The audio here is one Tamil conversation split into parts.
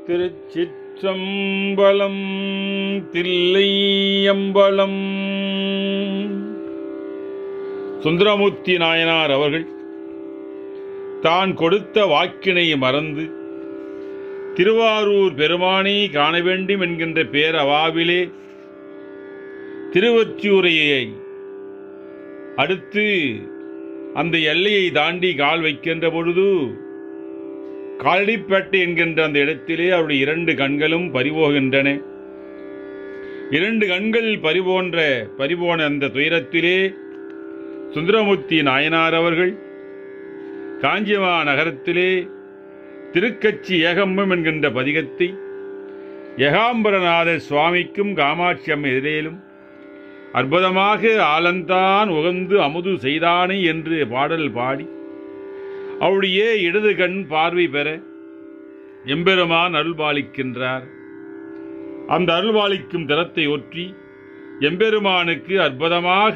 திருச்சிற்றம்பலம் தில்லையம்பலம் சுந்தரமூர்த்தி நாயனார் அவர்கள் தான் கொடுத்த வாக்கினை மறந்து திருவாரூர் பெருமானை காண வேண்டும் என்கின்ற பேரவாவிலே திருவொற்றியூரையை அடுத்து அந்த எல்லையை தாண்டி கால் வைக்கின்ற பொழுது காலடிப்பேட்டை என்கின்ற அந்த இடத்திலே அவருடைய இரண்டு கண்களும் பறிபோகின்றன இரண்டு கண்கள் பறிபோன்ற பறிபோன அந்த துயரத்திலே சுந்தரமூர்த்தி நாயனார் அவர்கள் காஞ்சிமா நகரத்திலே திருக்கச்சி ஏகம்பம் என்கின்ற பதிகத்தை ஏகாம்பரநாத சுவாமிக்கும் காமாட்சி அம்மை எதிரேலும் அற்புதமாக ஆலந்தான் உகந்து அமுது செய்தானே என்று பாடல் பாடி அவருடைய இடது கண் பார்வை பெற எம்பெருமான் அருள்பாலிக்கின்றார் அந்த அருள்பாலிக்கும் தரத்தை ஒற்றி எம்பெருமானுக்கு அற்புதமாக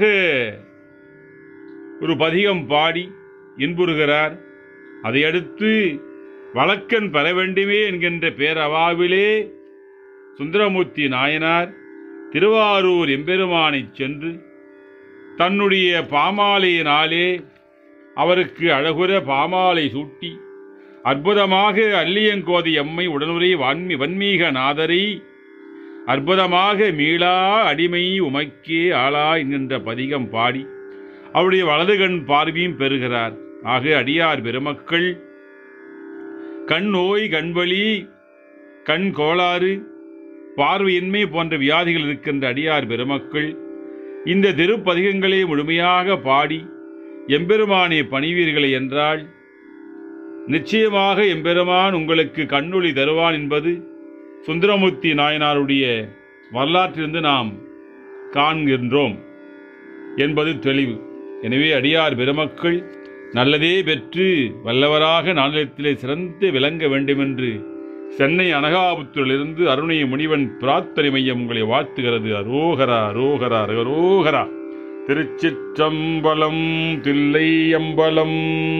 ஒரு பதிகம் பாடி இன்புறுகிறார் அதையடுத்து வழக்கன் பெற வேண்டுமே என்கின்ற பேரவாவிலே சுந்தரமூர்த்தி நாயனார் திருவாரூர் எம்பெருமானைச் சென்று தன்னுடைய பாமாலையினாலே அவருக்கு அழகுற பாமாலை சூட்டி அற்புதமாக அல்லியங்கோதை அம்மை உடனுரை வான்மி வன்மீக நாதரை அற்புதமாக மீளா அடிமை உமக்கே ஆளா என்கின்ற பதிகம் பாடி அவருடைய வலது கண் பார்வையும் பெறுகிறார் ஆக அடியார் பெருமக்கள் கண் நோய் கண்வலி கண் கோளாறு பார்வையின்மை போன்ற வியாதிகள் இருக்கின்ற அடியார் பெருமக்கள் இந்த திருப்பதிகங்களை முழுமையாக பாடி எம்பெருமானை பணிவீர்களை என்றால் நிச்சயமாக எம்பெருமான் உங்களுக்கு கண்ணொளி தருவான் என்பது சுந்தரமூர்த்தி நாயனாருடைய வரலாற்றிலிருந்து நாம் காண்கின்றோம் என்பது தெளிவு எனவே அடியார் பெருமக்கள் நல்லதே பெற்று வல்லவராக நாளிலத்திலே சிறந்து விளங்க வேண்டுமென்று சென்னை அனகாபுத்திலிருந்து அருணை முனிவன் பிரார்த்தனை மையம் உங்களை வாழ்த்துகிறது அரோகரா அரோகரா அரோகரா திருச்சிற்றம்பலம் தில்லை அம்பலம்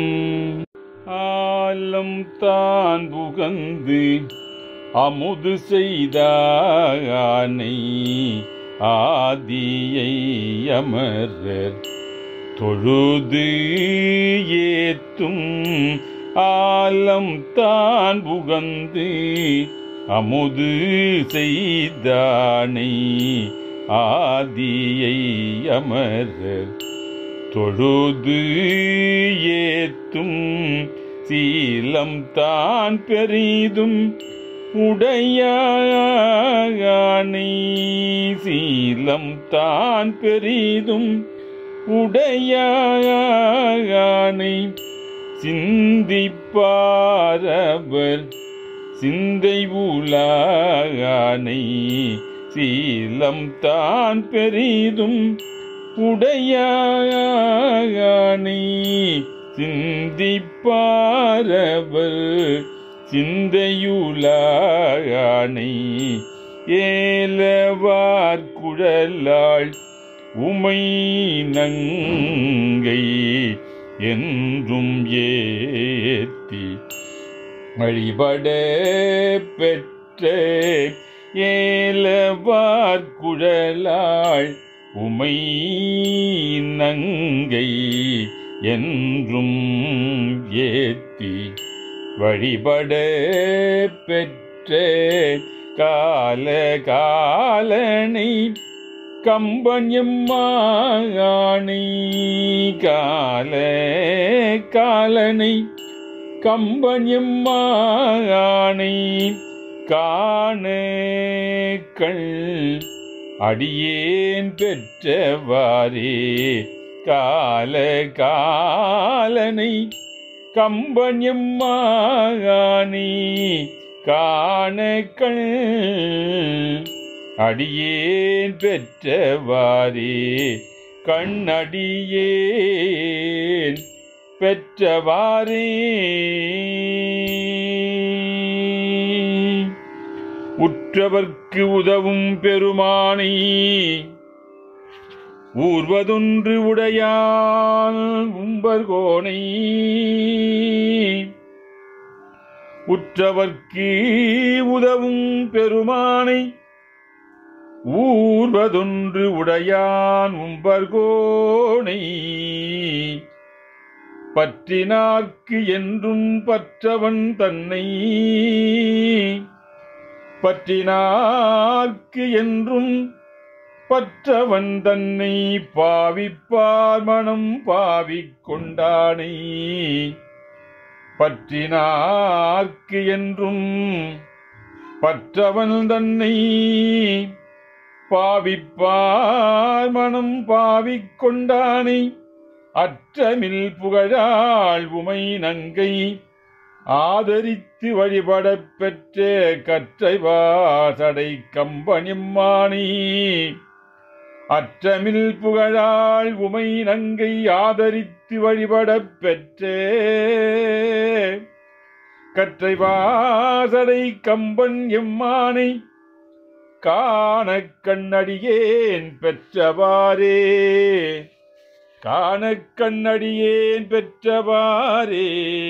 ஆலம் தான் புகந்து அமுது செய்தானை ஆதியை அமரர் தொழுது ஏத்தும் ஆலம் தான் புகந்து அமுது செய்தானை ஆதியை அமரர் தொழுது ஏத்தும் சீலம் தான் பெரிதும் உடையானை சீலம் தான் பெரிதும் உடையானை சிந்திப்பாரவர் சிந்தை உலானை சீலம் தான் பெரிதும் உடையானை சிந்திப்பாரவர் சிந்தையுலானை ஏலவார் குழலாள் உமை நங்கை என்றும் ஏத்தி வழிபட பெற்ற ஏலவார் குழலாள் உமை நங்கை என்றும் ஏத்தி வழிபட பெற்ற கால காலனை கம்பன்யம்மானை கால காலனை கம்பன்யம்மானை காண கள் அடியேன் பெற்றவாரே கால காலனை கம்பன்யம்மானை காண கள் அடியேன் பெற்றவாரே கண்ணடியேன் பெற்றவாரே உற்றவர்க்கு உதவும் பெருமானை ஊர்வதொன்று உடையால் உம்பர்கோனை உற்றவர்க்கு உதவும் பெருமானை ஊர்வதொன்று உடையான் உம்பர்கோனை பற்றினார்க்கு என்றும் பற்றவன் தன்னை பற்றினார்க்கு என்றும் பற்றவன் தன்னை பாவிப்பார் மனம் பாவிக் கொண்டானை பற்றினார்க்கு என்றும் பற்றவன் தன்னை பாவிப்பார் மனம் பாவிக் கொண்டானை அற்றமில் புகழாள் உமை நங்கை ஆதரித்து வழிபடப் பெற்ற கற்றைவாசடை கம்பனிம்மானி அற்றமில் புகழாள் உமை நங்கை ஆதரித்து வழிபடப் பெற்ற கற்றைவாசடை கம்பன் எம்மானை காணக் கண்ணடியேன் பெற்றவாறே காணக் கண்ணடியேன் பெற்றவாறே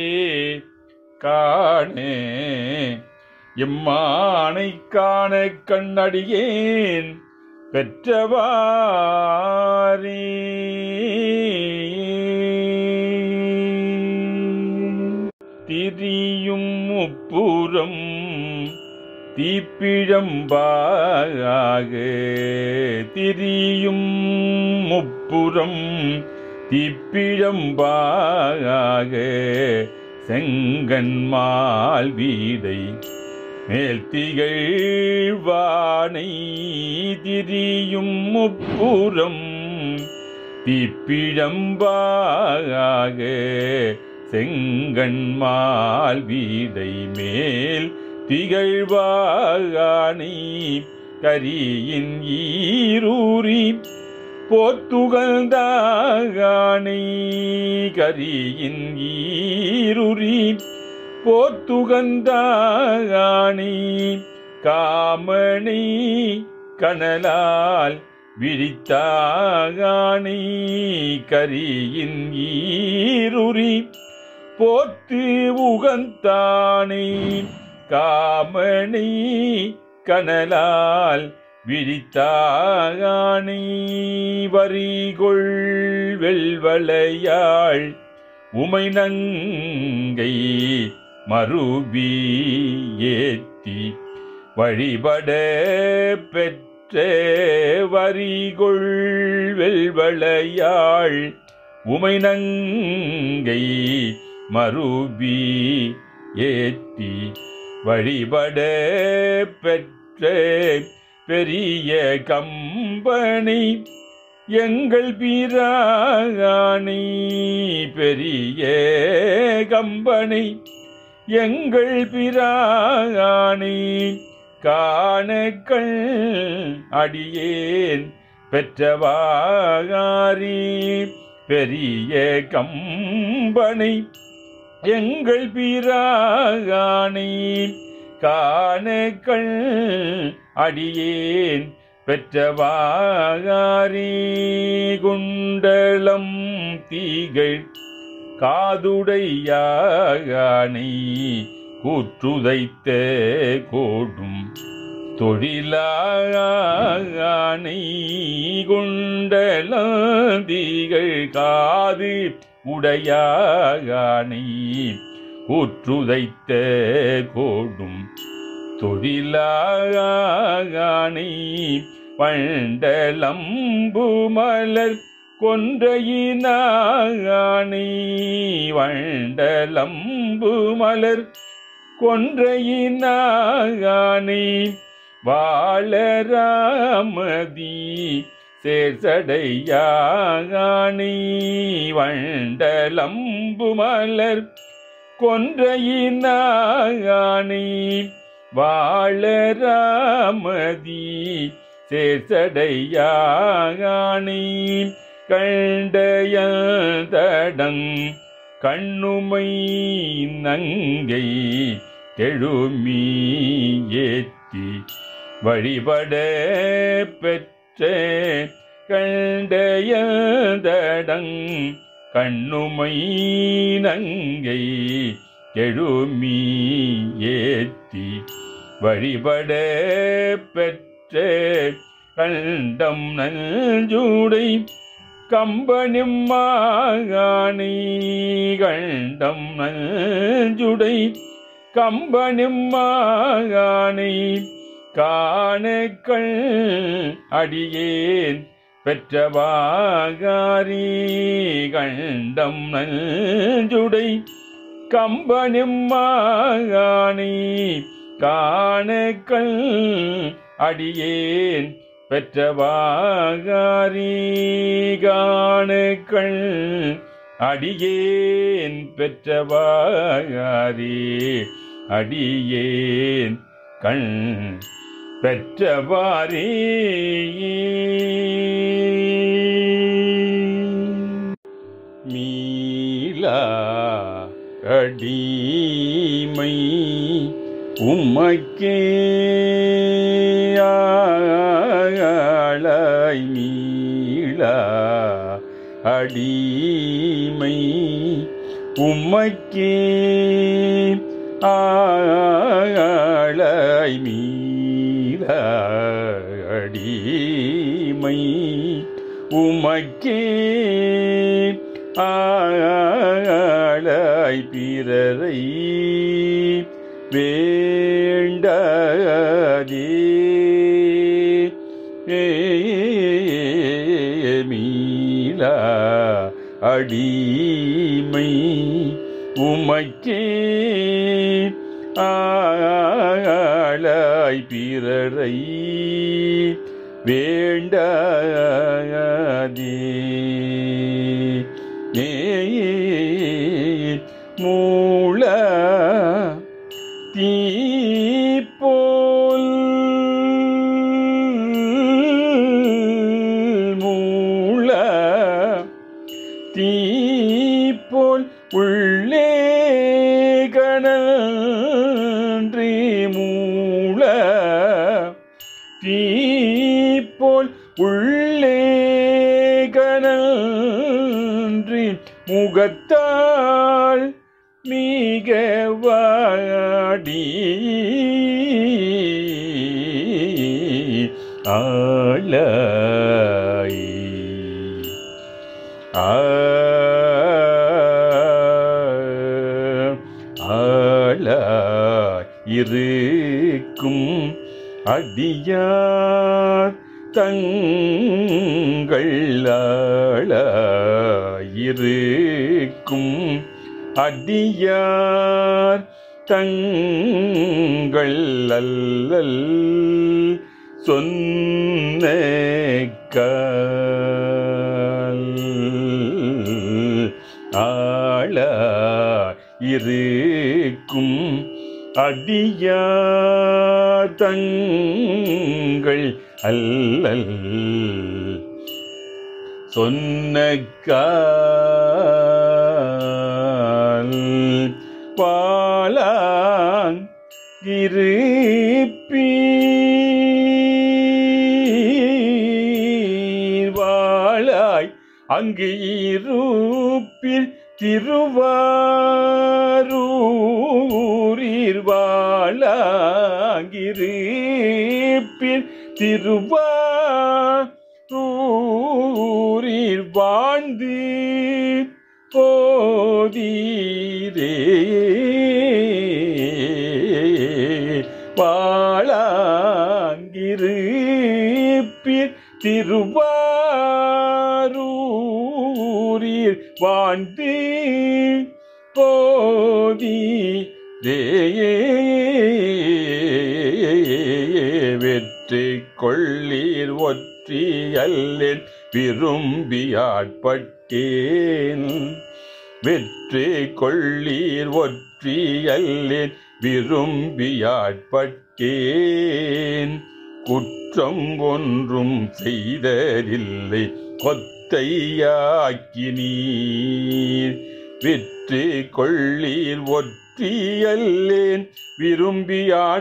காணே எம்மானை காண கண்ணடியேன் பெற்றவாரே திரியும் முப்புறம் தீப்பிழம்பாக திரியும் முப்புறம் தீப்பிழம்பாக செங்கன்மால் வீடை மேல் திகழ்வானை திரியும் முப்புறம் தீப்பிழம்பாக செங்கன்மால் வீடை மேல் திகழ்வானை கரியின் ஈரூரி போத்துகழ்ந்தானை கரியின் ஈருரி போத்துகந்தானி காமணி கனலால் விழித்தாகானி கரியின் ஈருரி போத்து உகந்தானே காமணி கனலால் விழித்தாகானி வரிகொள் வெள்வளையாள் உமை நங்கை மறுபி ஏத்தி வழிபட பெற்ற வரிகொள் வெள்வளையாள் உமை நங்கை மறுபி ஏத்தி வழிபட பெற்ற பெரிய கம்பனை எங்கள் பிராணி பெரிய கம்பனை எங்கள் பிராணி காணக்கள் அடியேன் பெற்றவாரி பெரிய கம்பனை எங்கள் பிராணி காணக்கள் அடியேன் பெற்றவாரி குண்டலம் தீகள் காதுடையானை கூற்றுதைத்த கோடும் தொழிலானை குண்டலந்திகள் காது உடையானை கூற்றுதைத்த கோடும் தொழிலானை பண்டலம்பு மலர் கொன்றையினானை வண்டலம்பு மலர் கொன்றையினானை வாழராமதி சேர்சடையானை வண்டலம்பு மலர் கொன்றையினானை வாழராமதி சேர்சடையானை கண்டயதடங் கண்ணுமை நங்கை கெழுமி ஏத்தி வழிபட பெற்ற கண்டயதடங் கண்ணுமை நங்கை எழுமீ ஏத்தி வழிபட பெற்ற கண்டம் நஞ்சூடை கம்பனும் மாகாணி கண்டம் நஞ்சுடை கம்பனும் மாகாணி காணக்கள் அடியேன் பெற்றவாகாரி கண்டம் நஞ்சுடை கம்பனும் மாகாணி காணக்கள் அடியேன் பெற்றவாகாரி காணக்கள் அடியேன் பெற்றவாகாரி அடியேன் கண் பெற்றவாரே மீளா அடிமை உம்மக்கே ஆளாய் மீளா அடிமை உம்மக்கே ஆளாய் மீளா அடிமை உமக்கே ஆளாய் பிறரை வேண்டாதே மீளா அடிமை உமக்கே ஆளாய் பிறரை வேண்டாதே ஏ மூள தீப்போல் மூள தீப்போல் உள்ளே கணன்றி மூள தீப்போல் உள்ளே கணன்றி முகத்தால் மிக வாடி ஆளாய் ஆ ஆளாய் இருக்கும் அடியார் தங்கள் ஆளாயிருக்கும் அடியார் தங்கள் அல்லல் சொன்ன ஆளா இருக்கும் அடியார் தங்கள் அல்லல் சொன்னக்கால் பாலாங் இருப்பீர் வாழாய் அங்கு இருப்பில் திருவாரூரில் வாழாங்கிருப்பில் திருவாரூரில் வாழ்ந்து போதீரே வாழாங்கிருப்பில் திருவாரூரில் வாழ்ந்து போதி வெற்றி கொள்ளீர் ஒற்றி அல்லேன் விரும்பியாட்பட்டேன் வெற்றி கொள்ளீர் ஒற்றி அல்லேன் விரும்பியாட்பட்டேன் குற்றம் ஒன்றும் செய்ததில்லை கொத்தையாக்கி நீர் வெற்றி கொள்ளீர் ஒற்றியல்லேன் விரும்பி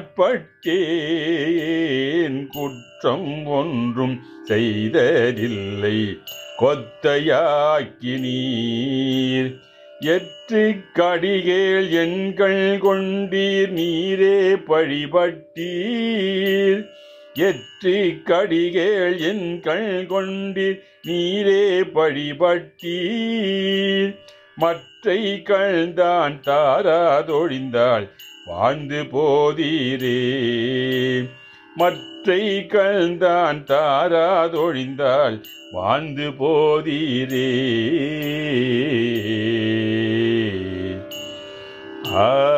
ஆட்பட்டேன் குற்றம் ஒன்றும் செய்ததில்லை கொத்தையாக்கி நீர் எற்று கடிகேள் எண்கள் கொண்டீர் நீரே பழிபட்டீர் எற்று கடிகேள் எண்கள் கொண்டீர் நீரே பழிபட்டீர் மற்றை கழ்ந்தான் தாராதொழிந்தாள் வாழ்ந்து போதீரே மற்றை கழ்ந்தான் தாராதொழிந்தாள் வாழ்ந்து போதீரே ஆ